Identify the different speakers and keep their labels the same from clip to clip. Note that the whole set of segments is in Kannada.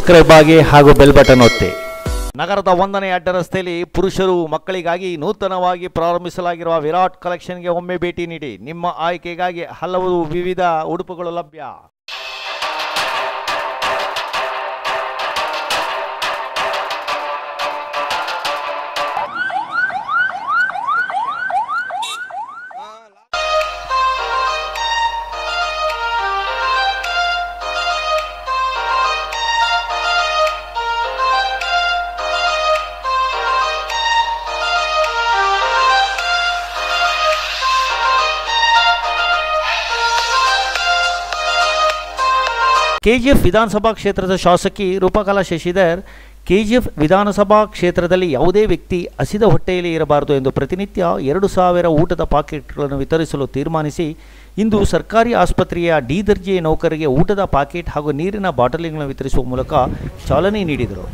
Speaker 1: ಸಬ್ಸ್ಕ್ರೈಬ್ ಆಗಿ ಹಾಗೂ ಬೆಲ್ ಬಟನ್ ಒತ್ತಿ ನಗರದ ಒಂದನೇ ಅಡ್ಡ ರಸ್ತೆಯಲ್ಲಿ ಪುರುಷರು ಮಕ್ಕಳಿಗಾಗಿ ನೂತನವಾಗಿ ಪ್ರಾರಂಭಿಸಲಾಗಿರುವ ವಿರಾಟ್ ಕಲೆಕ್ಷನ್ಗೆ ಒಮ್ಮೆ ಭೇಟಿ ನೀಡಿ ನಿಮ್ಮ ಆಯ್ಕೆಗಾಗಿ ಹಲವು ವಿವಿಧ ಉಡುಪುಗಳು ಲಭ್ಯ ಕೆಜಿಎಫ್ ವಿಧಾನಸಭಾ ಕ್ಷೇತ್ರದ ಶಾಸಕಿ ರೂಪಕಲಾ ಶಶಿಧರ್ ಕೆಜಿಎಫ್ ವಿಧಾನಸಭಾ ಕ್ಷೇತ್ರದಲ್ಲಿ ಯಾವುದೇ ವ್ಯಕ್ತಿ ಹಸಿದ ಹೊಟ್ಟೆಯಲ್ಲಿ ಇರಬಾರದು ಎಂದು ಪ್ರತಿನಿತ್ಯ ಎರಡು ಸಾವಿರ ಊಟದ ಪಾಕೆಟ್ಗಳನ್ನು ವಿತರಿಸಲು ತೀರ್ಮಾನಿಸಿ ಇಂದು ಸರ್ಕಾರಿ ಆಸ್ಪತ್ರೆಯ ಡಿ ದರ್ಜೆಯ ನೌಕರರಿಗೆ ಊಟದ ಪಾಕೆಟ್ ಹಾಗೂ ನೀರಿನ ಬಾಟಲಿಗಳನ್ನು ವಿತರಿಸುವ ಮೂಲಕ ಚಾಲನೆ ನೀಡಿದರು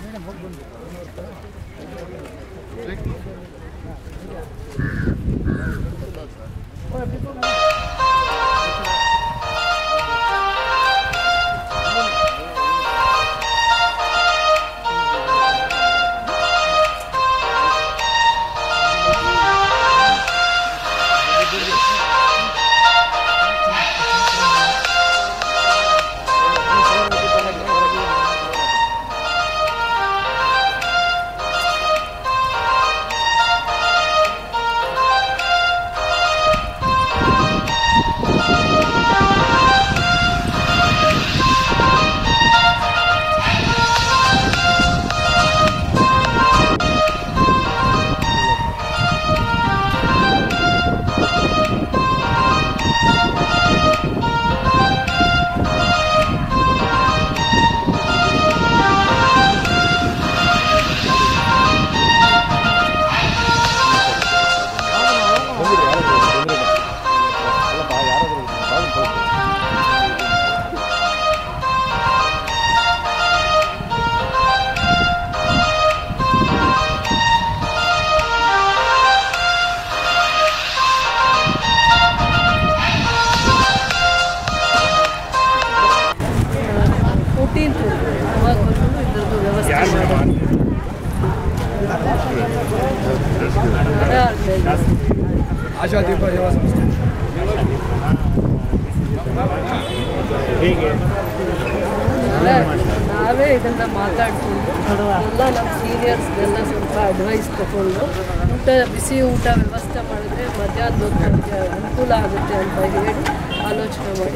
Speaker 2: ಫೋರ್ಟೀನ್ತ್ ಅವಾಗವರೆಗೂ ಇದ್ರದ್ದು ವ್ಯವಸ್ಥೆ ಮಾಡಿ
Speaker 3: ಆಶಾದೀಪ ಸೇವಾ ಸಂಸ್ಥೆ
Speaker 2: ನಾವೇ ಇದನ್ನ ಮಾತಾಡ್ಕೊಂಡು ಎಲ್ಲ ನಮ್ಮ ಸೀನಿಯರ್ಸ್ಗೆಲ್ಲ ಸ್ವಲ್ಪ ಅಡ್ವೈಸ್ ತಗೊಂಡು ಊಟ ಬಿಸಿ ಊಟ ವ್ಯವಸ್ಥೆ ಮಾಡಿದ್ರೆ ಮಧ್ಯಾಹ್ನದ ಹೊತ್ತು ನಮ್ಗೆ ಅನುಕೂಲ ಆಗುತ್ತೆ ಅಂತ ಹೇಳಿ ಆಲೋಚನೆ ಮಾಡಿ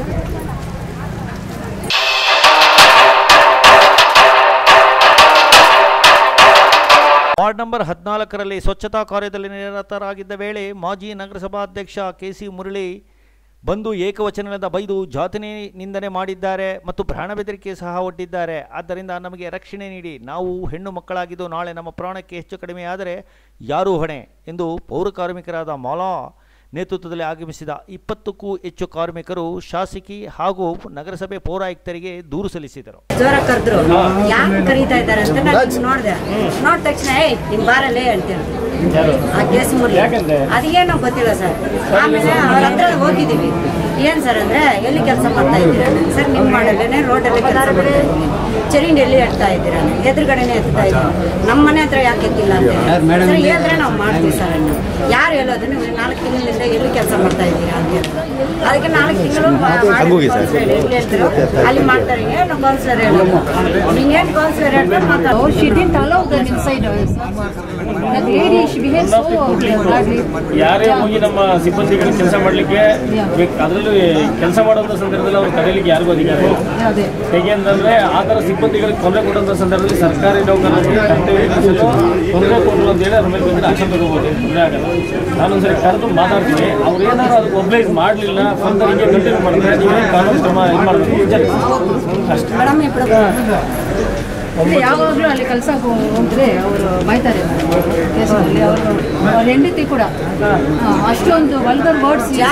Speaker 1: ವಾರ್ಡ್ ನಂಬರ್ ಹದಿನಾಲ್ಕರಲ್ಲಿ ಸ್ವಚ್ಛತಾ ಕಾರ್ಯದಲ್ಲಿ ನಿರತರಾಗಿದ್ದ ವೇಳೆ ಮಾಜಿ ನಗರಸಭಾಧ್ಯಕ್ಷ ಕೆ ಸಿ ಮುರಳಿ ಬಂದು ಏಕವಚನದಿಂದ ಬೈದು ಜಾತಿನೇ ನಿಂದನೆ ಮಾಡಿದ್ದಾರೆ ಮತ್ತು ಪ್ರಾಣ ಬೆದರಿಕೆ ಸಹ ಒಡ್ಡಿದ್ದಾರೆ ಆದ್ದರಿಂದ ನಮಗೆ ರಕ್ಷಣೆ ನೀಡಿ ನಾವು ಹೆಣ್ಣು ಮಕ್ಕಳಾಗಿದ್ದು ನಾಳೆ ನಮ್ಮ ಪ್ರಾಣಕ್ಕೆ ಹೆಚ್ಚು ಕಡಿಮೆ ಆದರೆ ಯಾರೂ ಹೊಣೆ ಎಂದು ಪೌರ ಕಾರ್ಮಿಕರಾದ ಮಾಲಾ ನೇತೃತ್ವದಲ್ಲಿ ಆಗಮಿಸಿದ ಇಪ್ಪತ್ತಕ್ಕೂ ಹೆಚ್ಚು ಕಾರ್ಮಿಕರು ಶಾಸಕಿ ಹಾಗೂ ನಗರಸಭೆ ಪೌರಾಯುಕ್ತರಿಗೆ ದೂರು ಸಲ್ಲಿಸಿದರು
Speaker 4: ಜೋರ ಕರೆದ್ರು ಯಾಕೆ ಕರೀತಾ ಇದ್ದಾರೆ ಅಂತ ನಾನು ನೋಡಿದೆ ನೋಡಿದ ತಕ್ಷಣ ಏಯ್ ನಿಮ್ ಬಾರಲ್ಲೇ ಅಂತೇಳಿ ಆ ಕೇಸ್ ಮುರ್ಲಿ ಅದೇನೋ ಗೊತ್ತಿಲ್ಲ ಸರ್ ಆಮೇಲೆ ಅವ್ರ ಹತ್ರ ಹೋಗಿದ್ದೀವಿ ಏನ್ ಸರ್ ಅಂದ್ರೆ ಎಲ್ಲಿ ಕೆಲಸ ಮಾಡ್ತಾ ಇದ್ದೀರಾ ಸರ್ ನಿಮ್ ಮಾಡಲ್ಲೇನೆ ರೋಡಲ್ಲಿ ಕೆಲಸ ಮಾಡ್ತಾ ಇದ್ದೀನಿ ಚರಂಡಿಯಲ್ಲಿ ಎತ್ತಾ ಇದ್ದೀರಾ ಎದುರುಗಡೆನೆ ಎತ್ತಾ ಇದ್ದೀರಾ ನಮ್ಮ ಮನೆ ಹತ್ರ ಯಾಕೆ ಎತ್ತಿಲ್ಲ ಅಂತ ಹೇಳಿ. ಸರ್ ಹೇಳಿದ್ರೆ ನಾವು ಮಾಡ್ತೀವಿ ಸರ್ ಅನ್ನು ಯಾರು ಹೇಳೋದು ನೀವು ನಾಲ್ಕು ತಿಂಗಳಿಂದ ಎಲ್ಲಿ ಕೆಲಸ ಮಾಡ್ತಾ ಇದ್ದೀರಾ ಅಂತ ಹೇಳಿ. ಅದಕ್ಕೆ ನಾಲ್ಕು ತಿಂಗಳು ಎಲ್ಲಿ ಹೇಳ್ತಿರೋ ಅಲ್ಲಿ ಮಾಡ್ತಾರೆ ಏನು ಕೌನ್ಸಿಲರ್ ಹೇಳೋದು ಹಿಂಗೇನು ಕೌನ್ಸಿಲರ್ ಹೇಳ್ತಾರೆ ಮಾತಾಡೋದು
Speaker 5: Oh, she didn't allow them inside us. That lady, she behaved so badly.
Speaker 6: ಯಾರೇ ಹೋಗಿ ನಮ್ಮ ಸಿಬ್ಬಂದಿಗಳಿಗೆ ಕೆಲಸ ಮಾಡಲಿಕ್ಕೆ ಅದರಲ್ಲೂ ಕೆಲಸ ಮಾಡುವಂಥ ಸಂದರ್ಭದಲ್ಲಿ ಅವ್ರು ತಡೆಯಲಿಕ್ಕೆ ಯಾರಿಗೂ ಅಧಿಕಾರ ಇಲ್ಲ
Speaker 5: ಅದೇ
Speaker 6: ಹೇಗೆ ಅಂತಂದ್ರೆ ಆ ಥರ ಸಿಬ್ಬಂದಿಗಳಿಗೆ ತೊಂದರೆ ಕೊಡುವಂಥ ಸಂದರ್ಭದಲ್ಲಿ ಸರ್ಕಾರಿ ನೌಕರರಿಗೆ ಕರ್ತವ್ಯ ನಿರ್ವಹಿಸಲು ತೊಂದರೆ ಕೊಟ್ಟರು ಅಂತೇಳಿ ಅದ್ರ ಮೇಲೆ ಬಂದರೆ ಆಕ್ಷನ್ ತಗೋಬೋದು ತೊಂದರೆ ಆಗಲ್ಲ ನಾನೊಂದ್ಸರಿ ಕರೆದು ಮಾತಾಡ್ತೀನಿ ಅವ್ರು ಏನಾದ್ರು ಅದಕ್ಕೆ ಒಬ್ಲೈಸ್ ಮಾಡಲಿಲ್ಲ ಫರ್ದರ್ ಹಿಂಗೆ ಕಂಟಿನ್ಯೂ ಮಾಡಿದ್ರೆ ನೀವೇ ಕಾನೂನು ಕ್ರಮ ಇದು ಮಾಡಬೇಕು ವಿಚಾರಿಸಿ ಅಷ್ಟೇ
Speaker 4: ಮೇಡಮ್ ఇప్పుడు
Speaker 5: ಅಂದ್ರೆ ಯಾವಾಗಲೂ ಅಲ್ಲಿ ಕೆಲಸ ಹೋದ್ರೆ ಅವರು ಬೈತಾರೆ ಕೇಸಲ್ಲಿ ಅವರು ಅವ್ರ ಹೆಂಡತಿ ಕೂಡ ಹಾ, ಅಷ್ಟೊಂದು ವಲ್ಗರ್ ವರ್ಡ್ಸ್
Speaker 4: ಜಾತಿ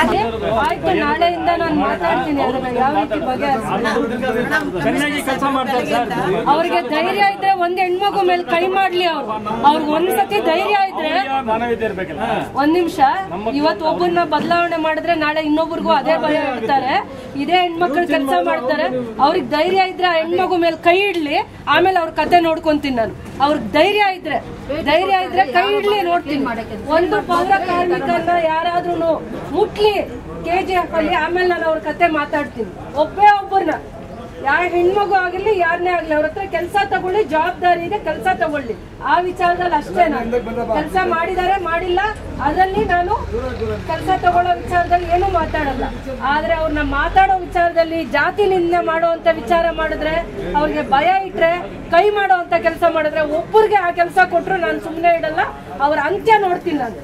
Speaker 2: ಆಯ್ತು ನಾಳೆಯಿಂದ ನಾನು ಮಾತಾಡ್ತೀನಿ ಅದನ್ನ ಯಾವ ರೀತಿ ಬಗೆಹರಿಸ್ಬೇಕು
Speaker 6: ಚೆನ್ನಾಗಿ ಕೆಲಸ ಮಾಡ್ತಾರೆ ಸರ್
Speaker 2: ಅವ್ರಿಗೆ ಧೈರ್ಯ ಇದ್ರೆ ಒಂದ್ ಹೆಣ್ಮಗು ಮೇಲೆ ಕೈ ಮಾಡ್ಲಿ ಅವ್ರು ಅವ್ರಿಗೆ ಒಂದ್ಸತಿ ಧೈರ್ಯ ಇದ್ರೆ
Speaker 6: ಮಾನವೀಯತೆ ಇರ್ಬೇಕಲ್ಲ
Speaker 2: ಒಂದ್ ನಿಮಿಷ ಇವತ್ತು ಒಬ್ಬರನ್ನ ಬದಲಾವಣೆ ಮಾಡಿದ್ರೆ ನಾಳೆ ಇನ್ನೊಬ್ರಿಗೂ ಅದೇ ಭಯ ಇಡ್ತಾರೆ ಇದೇ ಹೆಣ್ಮಕ್ಳು ಕೆಲಸ ಮಾಡ್ತಾರೆ ಅವ್ರಿಗೆ ಧೈರ್ಯ ಇದ್ರೆ ಆ ಹೆಣ್ಮಗು ಮೇಲೆ ಕೈ ಇಡ್ಲಿ ಆಮೇಲೆ ಅವ್ರ ಕತೆ ನೋಡ್ಕೊಂತೀನಿ ನಾನು ಅವ್ರಿಗೆ ಧೈರ್ಯ ಇದ್ರೆ ಧೈರ್ಯ ಇದ್ರೆ ಕೈ ಇಡ್ಲಿ ನೋಡ್ತೀನಿ ಒಂದು ಪೌರ ಕಾರ್ಮಿಕರನ್ನ ಯಾರಾದ್ರೂ ಮುಟ್ಲಿ ಕೆ ಜಿ ಎಫ್ ಅಲ್ಲಿ ಆಮೇಲೆ ನಾನು ಅವ್ರ ಕತೆ ಮಾತಾಡ್ತೀನಿ ಒಬ್ಬೇ ಒಬ್ಬರನ್ನ ಯಾವ ಹೆಣ್ಮಗು ಆಗಿರ್ಲಿ ಯಾರನ್ನೇ ಆಗ್ಲಿ ಅವ್ರ ಹತ್ರ ಕೆಲಸ ತಗೊಳ್ಳಿ ಜವಾಬ್ದಾರಿ ಇದೆ ಕೆಲಸ ತಗೊಳ್ಳಿ ಆ ವಿಚಾರದಲ್ಲಿ ಅಷ್ಟೇ ನಾನು ಕೆಲಸ ಮಾಡಿದ್ದಾರೆ ಮಾಡಿಲ್ಲ ಅದರಲ್ಲಿ ನಾನು ಕೆಲಸ ತಗೊಳ್ಳೋ ವಿಚಾರದಲ್ಲಿ ಏನು ಮಾತಾಡಲ್ಲ ಆದ್ರೆ ಅವ್ರನ್ನ ಮಾತಾಡೋ ವಿಚಾರದಲ್ಲಿ ಜಾತಿ ನಿಂದನೆ ಮಾಡುವಂತ ವಿಚಾರ ಮಾಡಿದ್ರೆ ಅವ್ರಿಗೆ ಭಯ ಇಟ್ರೆ ಕೈ ಮಾಡುವಂತ ಕೆಲಸ ಮಾಡಿದ್ರೆ ಒಬ್ಬರಿಗೆ ಆ ಕೆಲಸ ಕೊಟ್ರು ನಾನು ಸುಮ್ಮನೆ ಇಡಲ್ಲ ಅವ್ರ ಅಂತ್ಯ ನೋಡ್ತೀನಿ ನಾನು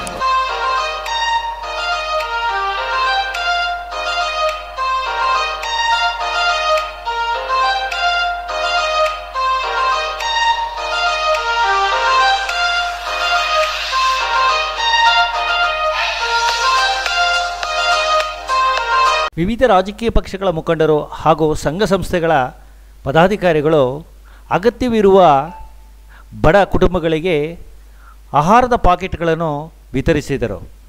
Speaker 1: ವಿವಿಧ ರಾಜಕೀಯ ಪಕ್ಷಗಳ ಮುಖಂಡರು ಹಾಗೂ ಸಂಘ ಸಂಸ್ಥೆಗಳ ಪದಾಧಿಕಾರಿಗಳು ಅಗತ್ಯವಿರುವ ಬಡ ಕುಟುಂಬಗಳಿಗೆ ಆಹಾರದ ಪಾಕೆಟ್ಗಳನ್ನು ವಿತರಿಸಿದರು